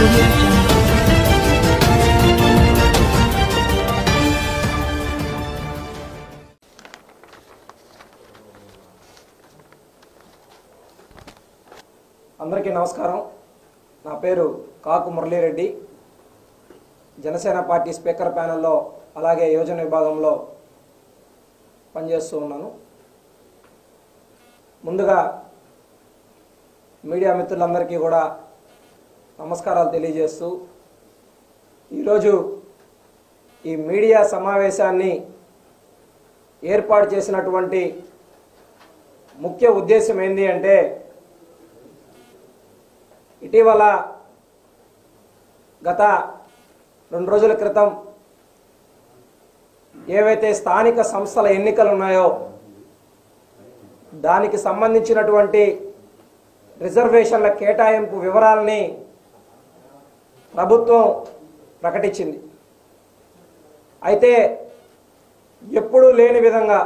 audio jungle. అందరికీ నమస్కారం నా పేరు కాకు మురళీరెడ్డి జనసేన పార్టీ స్పీకర్ ప్యానెల్లో అలాగే యోజన విభాగంలో పనిచేస్తూ ఉన్నాను ముందుగా మీడియా మిత్రులందరికీ కూడా నమస్కారాలు తెలియజేస్తూ ఈరోజు ఈ మీడియా సమావేశాన్ని ఏర్పాటు చేసినటువంటి ముఖ్య ఉద్దేశం ఏంటి అంటే ఇటీవల గత రెండు రోజుల క్రితం ఏవైతే స్థానిక సంస్థల ఎన్నికలు ఉన్నాయో దానికి సంబంధించినటువంటి రిజర్వేషన్ల కేటాయింపు వివరాలని ప్రభుత్వం ప్రకటించింది అయితే ఎప్పుడూ లేని విధంగా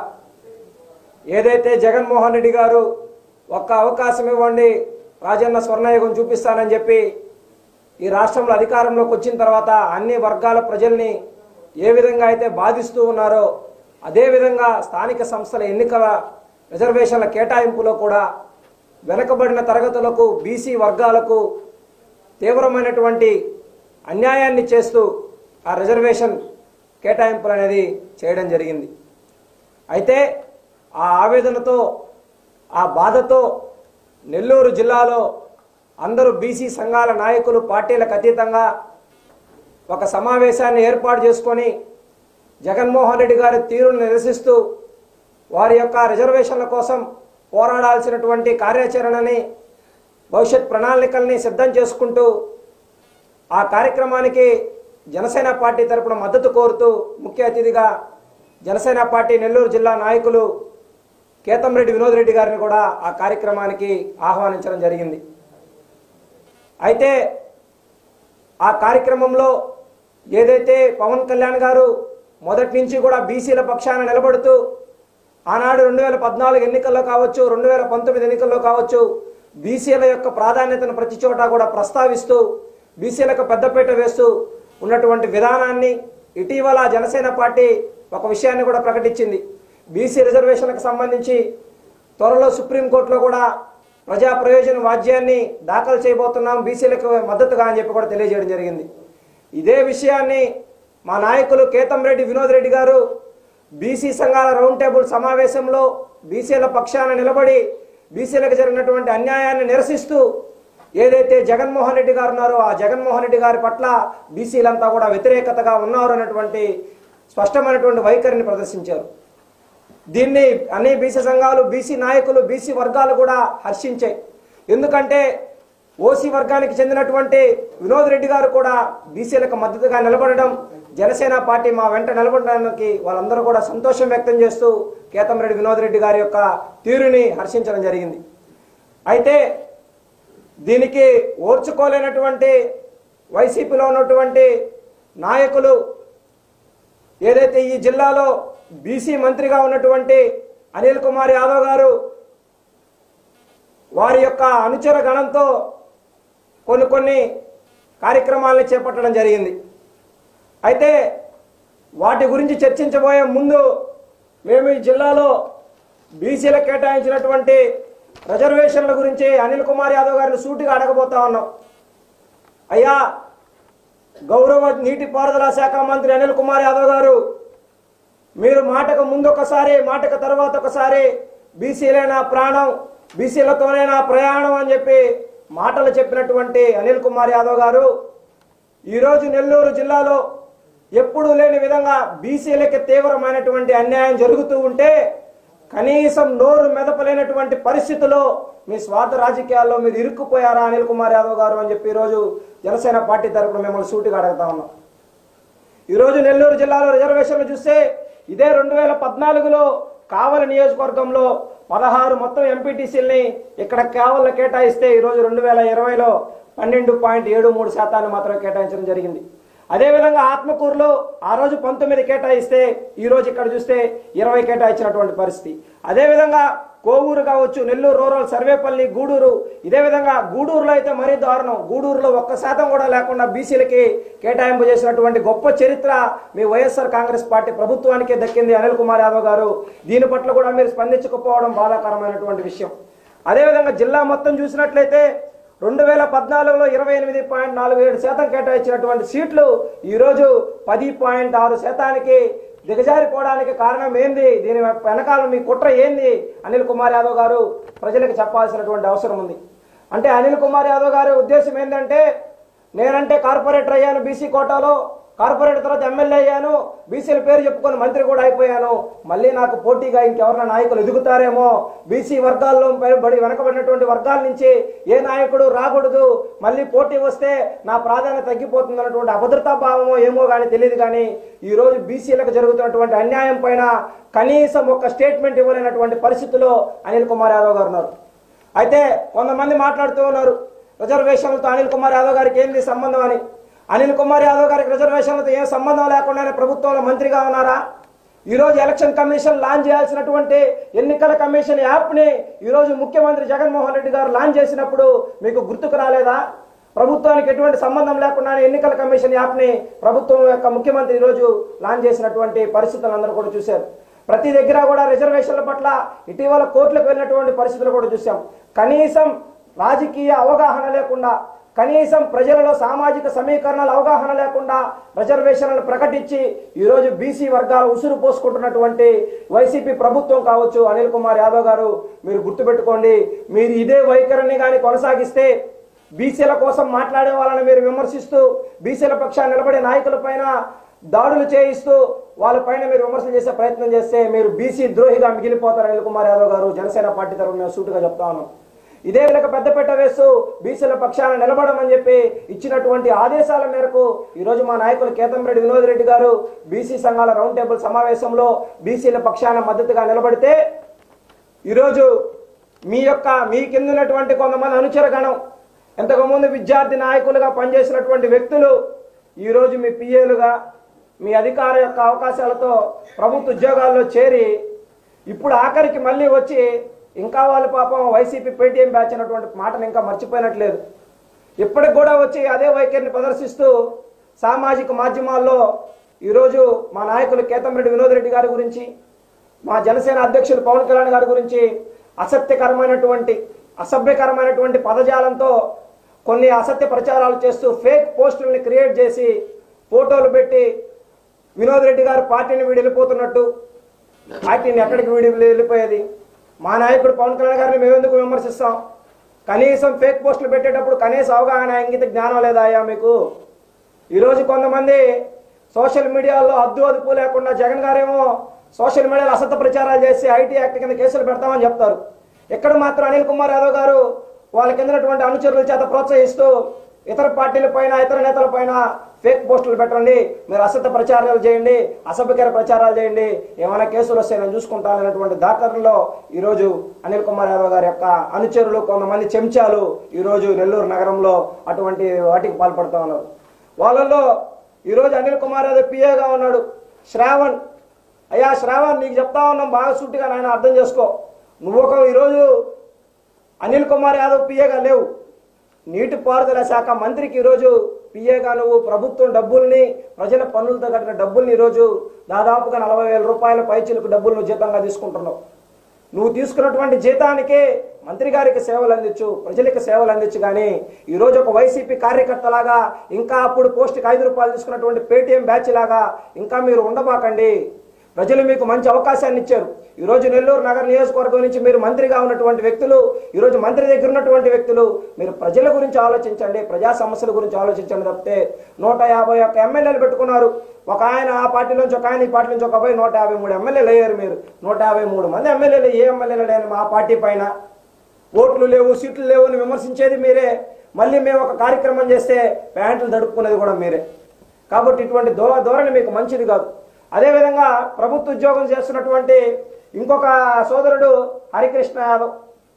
ఏదైతే జగన్మోహన్ రెడ్డి గారు ఒక్క అవకాశం ఇవ్వండి రాజన్న స్వర్ణయుగం చూపిస్తానని చెప్పి ఈ రాష్ట్రంలో అధికారంలోకి వచ్చిన తర్వాత అన్ని వర్గాల ప్రజల్ని ఏ విధంగా అయితే బాధిస్తూ ఉన్నారో అదేవిధంగా స్థానిక సంస్థల ఎన్నికల రిజర్వేషన్ల కేటాయింపులో కూడా వెనుకబడిన తరగతులకు బీసీ వర్గాలకు తీవ్రమైనటువంటి అన్యాయాన్ని చేస్తూ ఆ రిజర్వేషన్ కేటాయింపులు అనేది చేయడం జరిగింది అయితే ఆ ఆవేదనతో ఆ బాధతో నెల్లూరు జిల్లాలో అందరూ బీసీ సంఘాల నాయకులు పార్టీలకు అతీతంగా ఒక సమావేశాన్ని ఏర్పాటు చేసుకొని జగన్మోహన్ రెడ్డి గారి తీరును నిరసిస్తూ వారి యొక్క రిజర్వేషన్ల కోసం పోరాడాల్సినటువంటి కార్యాచరణని భవిష్యత్ ప్రణాళికల్ని సిద్ధం చేసుకుంటూ ఆ కార్యక్రమానికి జనసేన పార్టీ తరపున మద్దతు కోరుతూ ముఖ్య అతిథిగా జనసేన పార్టీ నెల్లూరు జిల్లా నాయకులు కేతంరెడ్డి వినోద్ రెడ్డి గారిని కూడా ఆ కార్యక్రమానికి ఆహ్వానించడం జరిగింది అయితే ఆ కార్యక్రమంలో ఏదైతే పవన్ కళ్యాణ్ గారు మొదటి నుంచి కూడా బీసీల పక్షాన నిలబడుతూ ఆనాడు రెండు వేల పద్నాలుగు ఎన్నికల్లో కావచ్చు రెండు వేల పంతొమ్మిది ఎన్నికల్లో కావచ్చు బీసీల యొక్క ప్రాధాన్యతను ప్రతి చోట కూడా ప్రస్తావిస్తూ బీసీలకు పెద్దపీట వేస్తూ ఉన్నటువంటి విధానాన్ని ఇటీవల జనసేన పార్టీ ఒక విషయాన్ని కూడా ప్రకటించింది బీసీ రిజర్వేషన్లకు సంబంధించి త్వరలో సుప్రీంకోర్టులో కూడా ప్రజా ప్రయోజన వాద్యాన్ని దాఖలు చేయబోతున్నాం బీసీలకు మద్దతుగా అని చెప్పి కూడా తెలియజేయడం జరిగింది ఇదే విషయాన్ని మా నాయకులు కేతంరెడ్డి వినోద్ రెడ్డి గారు బీసీ సంఘాల రౌండ్ టేబుల్ సమావేశంలో బీసీల పక్షాన నిలబడి బీసీలకు జరిగినటువంటి అన్యాయాన్ని నిరసిస్తూ ఏదైతే జగన్మోహన్ రెడ్డి గారు ఉన్నారో ఆ జగన్మోహన్ రెడ్డి గారి పట్ల బీసీలంతా కూడా వ్యతిరేకతగా ఉన్నారు అన్నటువంటి స్పష్టమైనటువంటి వైఖరిని ప్రదర్శించారు దీన్ని అన్ని బీసీ సంఘాలు బీసీ నాయకులు బీసీ వర్గాలు కూడా హర్షించాయి ఎందుకంటే ఓసీ వర్గానికి చెందినటువంటి వినోద్ రెడ్డి గారు కూడా బీసీలకు మద్దతుగా నిలబడడం జనసేన పార్టీ మా వెంట నిలబడడానికి వాళ్ళందరూ కూడా సంతోషం వ్యక్తం చేస్తూ కేతంరెడ్డి వినోద్ రెడ్డి గారి యొక్క తీరుని హర్షించడం జరిగింది అయితే దీనికి ఓర్చుకోలేనటువంటి వైసీపీలో ఉన్నటువంటి నాయకులు ఏదైతే ఈ జిల్లాలో బీసీ మంత్రిగా ఉన్నటువంటి అనిల్ కుమార్ యాదవ్ గారు వారి యొక్క అనుచర గణంతో కొన్ని కొన్ని కార్యక్రమాలను చేపట్టడం జరిగింది అయితే వాటి గురించి చర్చించబోయే ముందు మేము ఈ జిల్లాలో బీసీలకు కేటాయించినటువంటి రిజర్వేషన్ల గురించి అనిల్ కుమార్ యాదవ్ గారిని సూటిగా అడగబోతా ఉన్నాం అయ్యా గౌరవ నీటిపారుదల శాఖ మంత్రి అనిల్ కుమార్ యాదవ్ గారు మీరు మాటకు ముందు ఒకసారి మాటకు తర్వాత ఒకసారి బీసీలే నా ప్రాణం బీసీలతోనే నా ప్రయాణం అని చెప్పి మాటలు చెప్పినటువంటి అనిల్ కుమార్ యాదవ్ గారు ఈరోజు నెల్లూరు జిల్లాలో ఎప్పుడూ లేని విధంగా బీసీలకి తీవ్రమైనటువంటి అన్యాయం జరుగుతూ ఉంటే కనీసం నోరు మెదపలేనటువంటి పరిస్థితిలో మీ స్వార్థ రాజకీయాల్లో మీరు ఇరుక్కుపోయారా అనిల్ కుమార్ యాదవ్ గారు అని చెప్పి ఈరోజు జనసేన పార్టీ తరపున మిమ్మల్ని సూటిగా అడుగుతా ఉన్నాం ఈరోజు నెల్లూరు జిల్లాలో రిజర్వేషన్లు చూస్తే ఇదే రెండు వేల పద్నాలుగులో కావలి నియోజకవర్గంలో పదహారు మొత్తం ఎంపీటీసీల్ని ఇక్కడ కావల్లో కేటాయిస్తే ఈరోజు రెండు వేల ఇరవైలో పన్నెండు పాయింట్ ఏడు మూడు శాతాన్ని మాత్రమే కేటాయించడం జరిగింది అదేవిధంగా ఆత్మకూరులో ఆ రోజు పంతొమ్మిది కేటాయిస్తే ఈ రోజు ఇక్కడ చూస్తే ఇరవై కేటాయించినటువంటి పరిస్థితి అదేవిధంగా కోవూరు కావచ్చు నెల్లూరు రూరల్ సర్వేపల్లి గూడూరు ఇదే విధంగా గూడూరులో అయితే మరీ దారుణం గూడూరులో ఒక్క శాతం కూడా లేకుండా బీసీలకి కేటాయింపు చేసినటువంటి గొప్ప చరిత్ర మీ వైఎస్ఆర్ కాంగ్రెస్ పార్టీ ప్రభుత్వానికే దక్కింది అనిల్ కుమార్ యాదవ్ గారు దీని పట్ల కూడా మీరు స్పందించకపోవడం బాధాకరమైనటువంటి విషయం అదేవిధంగా జిల్లా మొత్తం చూసినట్లయితే రెండు వేల పద్నాలుగులో ఇరవై ఎనిమిది పాయింట్ నాలుగు ఏడు శాతం కేటాయించినటువంటి సీట్లు ఈరోజు పది పాయింట్ ఆరు శాతానికి దిగజారిపోవడానికి కారణం ఏంది దీని వెనకాల మీ కుట్ర ఏంది అనిల్ కుమార్ యాదవ్ గారు ప్రజలకు చెప్పాల్సినటువంటి అవసరం ఉంది అంటే అనిల్ కుమార్ యాదవ్ గారి ఉద్దేశం ఏంటంటే నేనంటే కార్పొరేటర్ అయ్యాను బీసీ కోటాలో కార్పొరేటర్ తర్వాత ఎమ్మెల్యే అయ్యాను బీసీల పేరు చెప్పుకొని మంత్రి కూడా అయిపోయాను మళ్ళీ నాకు పోటీగా ఇంకెవరైనా నాయకులు ఎదుగుతారేమో బీసీ వర్గాల్లో బడి వెనకబడినటువంటి వర్గాల నుంచి ఏ నాయకుడు రాకూడదు మళ్ళీ పోటీ వస్తే నా ప్రాధాన్యత తగ్గిపోతుంది అన్నటువంటి అభద్రతా భావమో ఏమో కానీ తెలియదు కానీ ఈ రోజు బీసీలకు జరుగుతున్నటువంటి అన్యాయం పైన కనీసం ఒక స్టేట్మెంట్ ఇవ్వలేనటువంటి పరిస్థితిలో అనిల్ కుమార్ యాదవ్ గారు ఉన్నారు అయితే కొంతమంది మాట్లాడుతూ ఉన్నారు రిజర్వేషన్లతో అనిల్ కుమార్ యాదవ్ గారికి ఏంది సంబంధం అని అనిల్ కుమార్ యాదవ్ గారికి రిజర్వేషన్లతో ఏ సంబంధం లేకుండానే ప్రభుత్వంలో మంత్రిగా ఉన్నారా ఈరోజు ఎలక్షన్ కమిషన్ లాంచ్ చేయాల్సినటువంటి ఎన్నికల కమిషన్ యాప్ని ఈరోజు ముఖ్యమంత్రి జగన్మోహన్ రెడ్డి గారు లాంచ్ చేసినప్పుడు మీకు గుర్తుకు రాలేదా ప్రభుత్వానికి ఎటువంటి సంబంధం లేకుండా ఎన్నికల కమిషన్ యాప్ని ప్రభుత్వం యొక్క ముఖ్యమంత్రి ఈరోజు లాంచ్ చేసినటువంటి పరిస్థితులు అందరూ కూడా చూశారు ప్రతి దగ్గర కూడా రిజర్వేషన్ల పట్ల ఇటీవల కోర్టులకు వెళ్ళినటువంటి పరిస్థితులు కూడా చూసాం కనీసం రాజకీయ అవగాహన లేకుండా కనీసం ప్రజలలో సామాజిక సమీకరణాల అవగాహన లేకుండా రిజర్వేషన్లను ప్రకటించి ఈరోజు బీసీ వర్గాలు ఉసురు పోసుకుంటున్నటువంటి వైసీపీ ప్రభుత్వం కావచ్చు అనిల్ కుమార్ యాదవ్ గారు మీరు గుర్తుపెట్టుకోండి మీరు ఇదే వైఖరిని కానీ కొనసాగిస్తే బీసీల కోసం మాట్లాడే వాళ్ళని మీరు విమర్శిస్తూ బీసీల పక్షాన్ని నిలబడే నాయకుల పైన దాడులు చేయిస్తూ వాళ్ళపైన మీరు విమర్శలు చేసే ప్రయత్నం చేస్తే మీరు బీసీ ద్రోహిగా మిగిలిపోతారు అనిల్ కుమార్ యాదవ్ గారు జనసేన పార్టీ తరఫున మేము సూటుగా చెప్తా ఉన్నాం ఇదే వీళ్ళకి పెద్దపీట వేస్తూ బీసీల పక్షాన నిలబడమని చెప్పి ఇచ్చినటువంటి ఆదేశాల మేరకు ఈరోజు మా నాయకులు కేతంరెడ్డి వినోద్ రెడ్డి గారు బీసీ సంఘాల రౌండ్ టేబుల్ సమావేశంలో బీసీల పక్షాన మద్దతుగా నిలబడితే ఈరోజు మీ యొక్క మీ కింద ఉన్నటువంటి కొంతమంది అనుచరగణం ఎంతకుముందు విద్యార్థి నాయకులుగా పనిచేసినటువంటి వ్యక్తులు ఈరోజు మీ పిఏలుగా మీ అధికార యొక్క అవకాశాలతో ప్రభుత్వ ఉద్యోగాల్లో చేరి ఇప్పుడు ఆఖరికి మళ్ళీ వచ్చి ఇంకా వాళ్ళు పాపం వైసీపీ పేటీఎం బ్యాచ్ అన్నటువంటి మాటను ఇంకా మర్చిపోయినట్లేదు ఇప్పటికి కూడా వచ్చి అదే వైఖరిని ప్రదర్శిస్తూ సామాజిక మాధ్యమాల్లో ఈరోజు మా నాయకులు కేతంరెడ్డి వినోద్ రెడ్డి గారి గురించి మా జనసేన అధ్యక్షులు పవన్ కళ్యాణ్ గారి గురించి అసత్యకరమైనటువంటి అసభ్యకరమైనటువంటి పదజాలంతో కొన్ని అసత్య ప్రచారాలు చేస్తూ ఫేక్ పోస్టుల్ని క్రియేట్ చేసి ఫోటోలు పెట్టి వినోద్ రెడ్డి గారు పార్టీని వీడు వెళ్ళిపోతున్నట్టు పార్టీని ఎక్కడికి వీడి వెళ్ళిపోయేది మా నాయకుడు పవన్ కళ్యాణ్ గారిని మేము ఎందుకు విమర్శిస్తాం కనీసం ఫేక్ పోస్టులు పెట్టేటప్పుడు కనీస అవగాహన ఇంగిత జ్ఞానం లేదా అయ్యా మీకు ఈరోజు కొంతమంది సోషల్ మీడియాలో అద్దు అదుపు లేకుండా జగన్ గారేమో సోషల్ మీడియాలో అసత్య ప్రచారాలు చేసి ఐటీ యాక్ట్ కింద కేసులు పెడతామని చెప్తారు ఇక్కడ మాత్రం అనిల్ కుమార్ యాదవ్ గారు వాళ్ళ కిందటువంటి అనుచరుల చేత ప్రోత్సహిస్తూ ఇతర పార్టీల పైన ఇతర నేతల పైన ఫేక్ పోస్టులు పెట్టండి మీరు అసత్య ప్రచారాలు చేయండి అసభ్యకర ప్రచారాలు చేయండి ఏమైనా కేసులు వస్తే నేను చూసుకుంటాననేటువంటి దాఖలలో ఈరోజు అనిల్ కుమార్ యాదవ్ గారి యొక్క అనుచరులు కొంతమంది చెంచాలు ఈరోజు నెల్లూరు నగరంలో అటువంటి వాటికి పాల్పడుతూ ఉన్నారు వాళ్ళల్లో ఈరోజు అనిల్ కుమార్ యాదవ్ పిఏగా ఉన్నాడు శ్రావణ్ అయ్యా శ్రావణ్ నీకు చెప్తా ఉన్నాం బాగా సూటిగా నాయన అర్థం చేసుకో నువ్వు ఒక ఈరోజు అనిల్ కుమార్ యాదవ్ పిఏగా లేవు నీటిపారుదల శాఖ మంత్రికి ఈరోజు పిఏగా నువ్వు ప్రభుత్వం డబ్బుల్ని ప్రజల పన్నులతో కట్టిన డబ్బుల్ని ఈరోజు దాదాపుగా నలభై వేల రూపాయల పైచీలకు డబ్బులు నువ్వు జీతంగా తీసుకుంటున్నావు నువ్వు తీసుకున్నటువంటి జీతానికే మంత్రి గారికి సేవలు అందించు ప్రజలకు సేవలు అందించు కానీ ఈరోజు ఒక వైసీపీ కార్యకర్తలాగా ఇంకా అప్పుడు పోస్ట్కి ఐదు రూపాయలు తీసుకున్నటువంటి పేటీఎం బ్యాచ్ లాగా ఇంకా మీరు ఉండబాకండి ప్రజలు మీకు మంచి అవకాశాన్ని ఇచ్చారు ఈరోజు నెల్లూరు నగర నియోజకవర్గం నుంచి మీరు మంత్రిగా ఉన్నటువంటి వ్యక్తులు ఈరోజు మంత్రి దగ్గర ఉన్నటువంటి వ్యక్తులు మీరు ప్రజల గురించి ఆలోచించండి ప్రజా సమస్యల గురించి ఆలోచించండి తప్పితే నూట యాభై ఒక్క ఎమ్మెల్యేలు పెట్టుకున్నారు ఒక ఆయన ఆ పార్టీ నుంచి ఒక ఆయన ఈ పార్టీ నుంచి ఒక అబ్బాయి నూట యాభై మూడు ఎమ్మెల్యేలు అయ్యారు మీరు నూట యాభై మూడు మంది ఎమ్మెల్యేలు ఏ ఎమ్మెల్యేలు లేని మా పార్టీ పైన ఓట్లు లేవు సీట్లు లేవు అని విమర్శించేది మీరే మళ్ళీ మేము ఒక కార్యక్రమం చేస్తే ప్యాంట్లు దడుపుకునేది కూడా మీరే కాబట్టి ఇటువంటి ధో ధోరణి మీకు మంచిది కాదు అదేవిధంగా ప్రభుత్వ ఉద్యోగం చేస్తున్నటువంటి ఇంకొక సోదరుడు హరికృష్ణ యాదవ్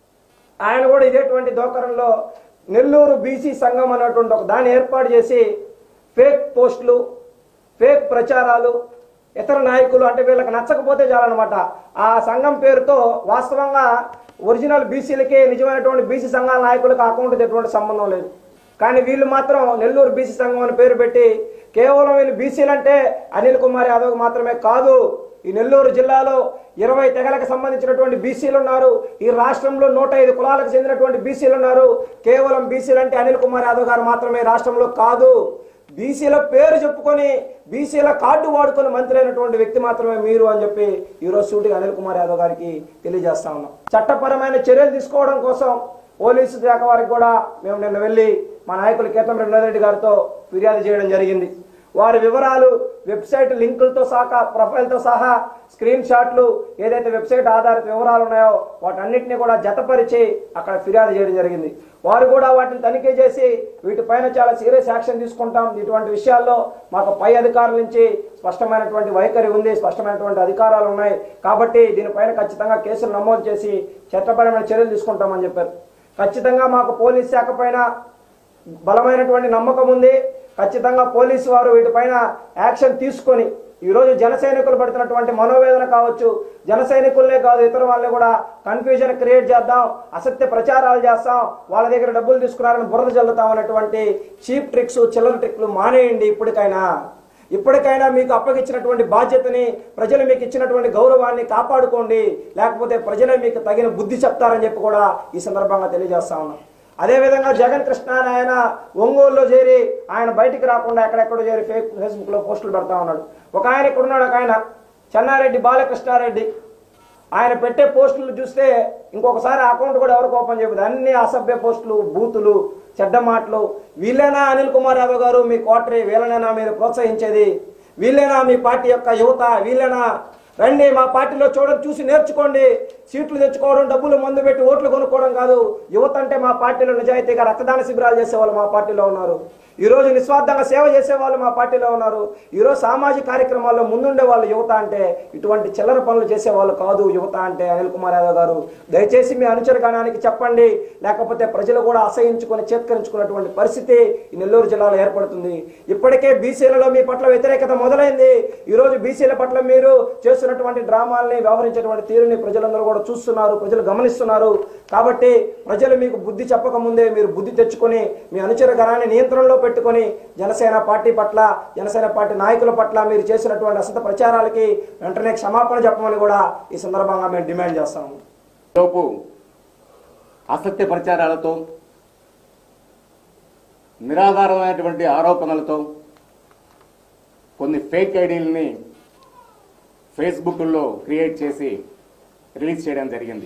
ఆయన కూడా ఇదేటువంటి దోకరంలో నెల్లూరు బీసీ సంఘం అనేటువంటి ఒక దాన్ని ఏర్పాటు చేసి ఫేక్ పోస్టులు ఫేక్ ప్రచారాలు ఇతర నాయకులు అంటే వీళ్ళకి నచ్చకపోతే చాలన్నమాట ఆ సంఘం పేరుతో వాస్తవంగా ఒరిజినల్ బీసీలకే నిజమైనటువంటి బీసీ సంఘాల నాయకులకు అకౌంట్ ఎటువంటి సంబంధం లేదు కానీ వీళ్ళు మాత్రం నెల్లూరు బీసీ సంఘం అని పేరు పెట్టి కేవలం వీళ్ళు బీసీలు అంటే అనిల్ కుమార్ యాదవ్ మాత్రమే కాదు ఈ నెల్లూరు జిల్లాలో ఇరవై తెగలకు సంబంధించినటువంటి బీసీలు ఉన్నారు ఈ రాష్ట్రంలో నూట ఐదు కులాలకు చెందినటువంటి బీసీలు ఉన్నారు కేవలం బీసీలు అంటే అనిల్ కుమార్ యాదవ్ గారు మాత్రమే రాష్ట్రంలో కాదు బీసీల పేరు చెప్పుకొని బీసీల కార్డు వాడుకొని మంత్రి అయినటువంటి వ్యక్తి మాత్రమే మీరు అని చెప్పి ఈరోజు సూటిగా అనిల్ కుమార్ యాదవ్ గారికి తెలియజేస్తా ఉన్నాం చట్టపరమైన చర్యలు తీసుకోవడం కోసం పోలీసు శాఖ వారికి కూడా మేము నిన్న వెళ్ళి మా నాయకులు కేతం రెడ్డి గారితో ఫిర్యాదు చేయడం జరిగింది వారి వివరాలు వెబ్సైట్ లింకులతో సహా ప్రొఫైల్తో సహా స్క్రీన్ షాట్లు ఏదైతే వెబ్సైట్ ఆధారిత వివరాలు ఉన్నాయో వాటన్నిటిని కూడా జతపరిచి అక్కడ ఫిర్యాదు చేయడం జరిగింది వారు కూడా వాటిని తనిఖీ చేసి వీటిపైన చాలా సీరియస్ యాక్షన్ తీసుకుంటాం ఇటువంటి విషయాల్లో మాకు పై అధికారుల నుంచి స్పష్టమైనటువంటి వైఖరి ఉంది స్పష్టమైనటువంటి అధికారాలు ఉన్నాయి కాబట్టి దీనిపైన ఖచ్చితంగా కేసులు నమోదు చేసి చట్టపరమైన చర్యలు తీసుకుంటామని చెప్పారు ఖచ్చితంగా మాకు పోలీస్ శాఖ పైన బలమైనటువంటి నమ్మకం ఉంది ఖచ్చితంగా పోలీసు వారు వీటిపైన యాక్షన్ తీసుకొని ఈరోజు జన సైనికులు పడుతున్నటువంటి మనోవేదన కావచ్చు జన సైనికులనే కాదు ఇతర వాళ్ళని కూడా కన్ఫ్యూజన్ క్రియేట్ చేద్దాం అసత్య ప్రచారాలు చేస్తాం వాళ్ళ దగ్గర డబ్బులు తీసుకున్నారని బురద జల్లుతాం అనేటువంటి చీప్ ట్రిక్స్ చిల్లర ట్రిక్లు మానేయండి ఇప్పటికైనా ఇప్పటికైనా మీకు అప్పగిచ్చినటువంటి బాధ్యతని ప్రజలు మీకు ఇచ్చినటువంటి గౌరవాన్ని కాపాడుకోండి లేకపోతే ప్రజలే మీకు తగిన బుద్ధి చెప్తారని చెప్పి కూడా ఈ సందర్భంగా తెలియజేస్తా ఉన్నాం అదేవిధంగా జగన్ కృష్ణ అని ఆయన ఒంగోలులో చేరి ఆయన బయటికి రాకుండా ఎక్కడెక్కడో చేరి ఫేక్ ఫేస్బుక్లో పోస్టులు పెడతా ఉన్నాడు ఒక ఆయన ఇక్కడ ఉన్నాడు ఒక ఆయన చెన్నారెడ్డి బాలకృష్ణారెడ్డి ఆయన పెట్టే పోస్టులు చూస్తే ఇంకొకసారి అకౌంట్ కూడా ఎవరికి ఓపెన్ చేయదు అన్ని అసభ్య పోస్టులు బూతులు చెడ్డ మాటలు వీళ్ళేనా అనిల్ కుమార్ యాదవ్ గారు మీ కోటరీ వీళ్ళనేనా మీరు ప్రోత్సహించేది వీళ్ళేనా మీ పార్టీ యొక్క యువత వీళ్ళేనా రండి మా పార్టీలో చూడండి చూసి నేర్చుకోండి సీట్లు తెచ్చుకోవడం డబ్బులు మందు పెట్టి ఓట్లు కొనుక్కోవడం కాదు యువత అంటే మా పార్టీలో నిజాయితీగా రక్తదాన శిబిరాలు చేసే వాళ్ళు మా పార్టీలో ఉన్నారు ఈ రోజు నిస్వార్థంగా సేవ చేసే వాళ్ళు మా పార్టీలో ఉన్నారు ఈరోజు సామాజిక కార్యక్రమాల్లో ముందుండే వాళ్ళు యువత అంటే ఇటువంటి చిల్లర పనులు చేసే వాళ్ళు కాదు యువత అంటే అనిల్ కుమార్ యాదవ్ గారు దయచేసి మీ అనుచరగణానికి చెప్పండి లేకపోతే ప్రజలు కూడా అసహించుకొని చేత్కరించుకున్నటువంటి పరిస్థితి ఈ నెల్లూరు జిల్లాలో ఏర్పడుతుంది ఇప్పటికే బీసీలలో మీ పట్ల వ్యతిరేకత మొదలైంది ఈ రోజు బీసీల పట్ల మీరు చేస్తున్నటువంటి డ్రామాల్ని వ్యవహరించేటువంటి తీరుని ప్రజలందరూ కూడా చూస్తున్నారు ప్రజలు గమనిస్తున్నారు కాబట్టి ప్రజలు మీకు బుద్ధి చెప్పక ముందే మీరు బుద్ధి తెచ్చుకొని మీ అనుచర గణాన్ని నియంత్రణలో పెట్టుకొని జనసేన పార్టీ పట్ల జనసేన పార్టీ నాయకుల పట్ల మీరు చేసినటువంటి అసత ప్రచారాలకి వెంటనే క్షమాపణ చెప్పమని కూడా ఈ సందర్భంగా మేము డిమాండ్ చేస్తాము లోపు అసత్య ప్రచారాలతో నిరాధారమైనటువంటి ఆరోపణలతో కొన్ని ఫేక్ ఐడీలని ఫేస్బుక్లో క్రియేట్ చేసి రిలీజ్ చేయడం జరిగింది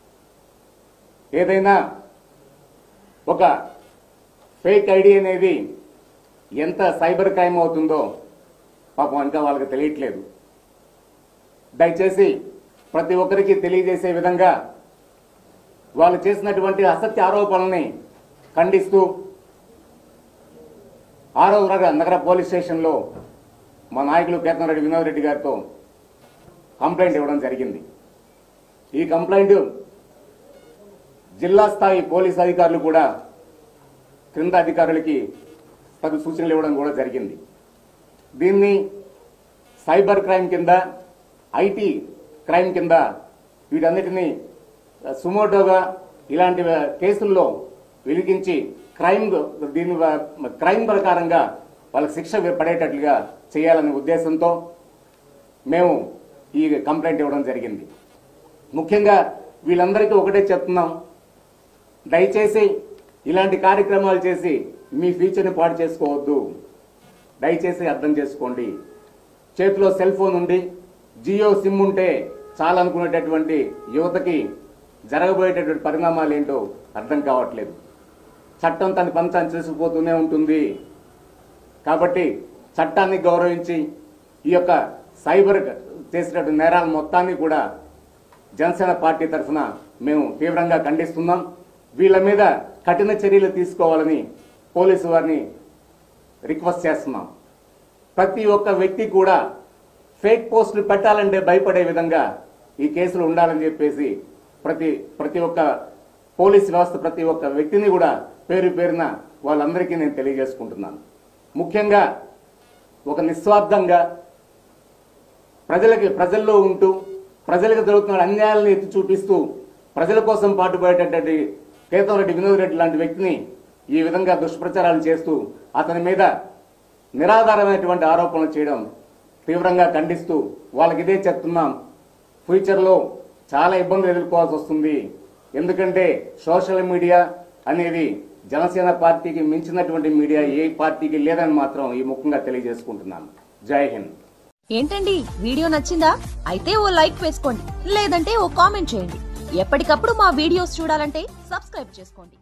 ఏదైనా ఒక ఫేక్ ఐడి అనేది ఎంత సైబర్ క్రైమ్ అవుతుందో పాపం ఇంకా వాళ్ళకి తెలియట్లేదు దయచేసి ప్రతి ఒక్కరికి తెలియజేసే విధంగా వాళ్ళు చేసినటువంటి అసత్య ఆరోపణల్ని ఖండిస్తూ ఆరో నగర నగర పోలీస్ స్టేషన్లో మా నాయకులు కేతనరెడ్డి వినోద్ రెడ్డి గారితో కంప్లైంట్ ఇవ్వడం జరిగింది ఈ కంప్లైంట్ జిల్లా స్థాయి పోలీస్ అధికారులు కూడా క్రింద అధికారులకి తగు సూచనలు ఇవ్వడం కూడా జరిగింది దీన్ని సైబర్ క్రైమ్ కింద ఐటీ క్రైమ్ కింద వీటన్నిటిని సుమోటోగా ఇలాంటి కేసుల్లో వెలిగించి క్రైమ్ దీని క్రైమ్ ప్రకారంగా వాళ్ళకి శిక్ష పడేటట్లుగా చేయాలనే ఉద్దేశంతో మేము ఈ కంప్లైంట్ ఇవ్వడం జరిగింది ముఖ్యంగా వీళ్ళందరికీ ఒకటే చెప్తున్నాం దయచేసి ఇలాంటి కార్యక్రమాలు చేసి మీ ఫ్యూచర్ని పాడు చేసుకోవద్దు దయచేసి అర్థం చేసుకోండి చేతిలో సెల్ ఫోన్ ఉండి జియో సిమ్ ఉంటే చాలనుకునేటటువంటి యువతకి జరగబోయేటటువంటి పరిణామాలు ఏంటో అర్థం కావట్లేదు చట్టం తన పని తాను చేసుకుపోతూనే ఉంటుంది కాబట్టి చట్టాన్ని గౌరవించి ఈ యొక్క సైబర్ చేసినటువంటి నేరాల మొత్తాన్ని కూడా జనసేన పార్టీ తరఫున మేము తీవ్రంగా ఖండిస్తున్నాం వీళ్ళ మీద కఠిన చర్యలు తీసుకోవాలని పోలీసు వారిని రిక్వెస్ట్ చేస్తున్నాం ప్రతి ఒక్క వ్యక్తి కూడా ఫేక్ పోస్టులు పెట్టాలంటే భయపడే విధంగా ఈ కేసులు ఉండాలని చెప్పేసి ప్రతి ప్రతి ఒక్క పోలీస్ వ్యవస్థ ప్రతి ఒక్క వ్యక్తిని కూడా పేరు పేరున వాళ్ళందరికీ నేను తెలియజేసుకుంటున్నాను ముఖ్యంగా ఒక నిస్వార్థంగా ప్రజలకి ప్రజల్లో ఉంటూ ప్రజలకు జరుగుతున్న అన్యాయాలను ఎత్తి చూపిస్తూ ప్రజల కోసం పాటుపడేటటువంటి కేతంరెడ్డి వినోద్ రెడ్డి లాంటి వ్యక్తిని ఈ విధంగా దుష్ప్రచారాలు చేస్తూ అతని మీద నిరాధారమైనటువంటి ఆరోపణలు చేయడం తీవ్రంగా ఖండిస్తూ వాళ్ళకి ఇదే చెప్తున్నాం ఫ్యూచర్లో చాలా ఇబ్బందులు ఎదుర్కోవాల్సి వస్తుంది ఎందుకంటే సోషల్ మీడియా అనేది జనసేన పార్టీకి మించినటువంటి మీడియా ఏ పార్టీకి లేదని మాత్రం ఈ ముఖ్యంగా తెలియజేసుకుంటున్నాను జై హింద్ ఏంటండి వీడియో నచ్చిందా అయితే ఓ లైక్ వేసుకోండి లేదంటే ఓ కామెంట్ చేయండి ఎప్పటికప్పుడు మా వీడియోస్ చూడాలంటే సబ్స్క్రైబ్ చేసుకోండి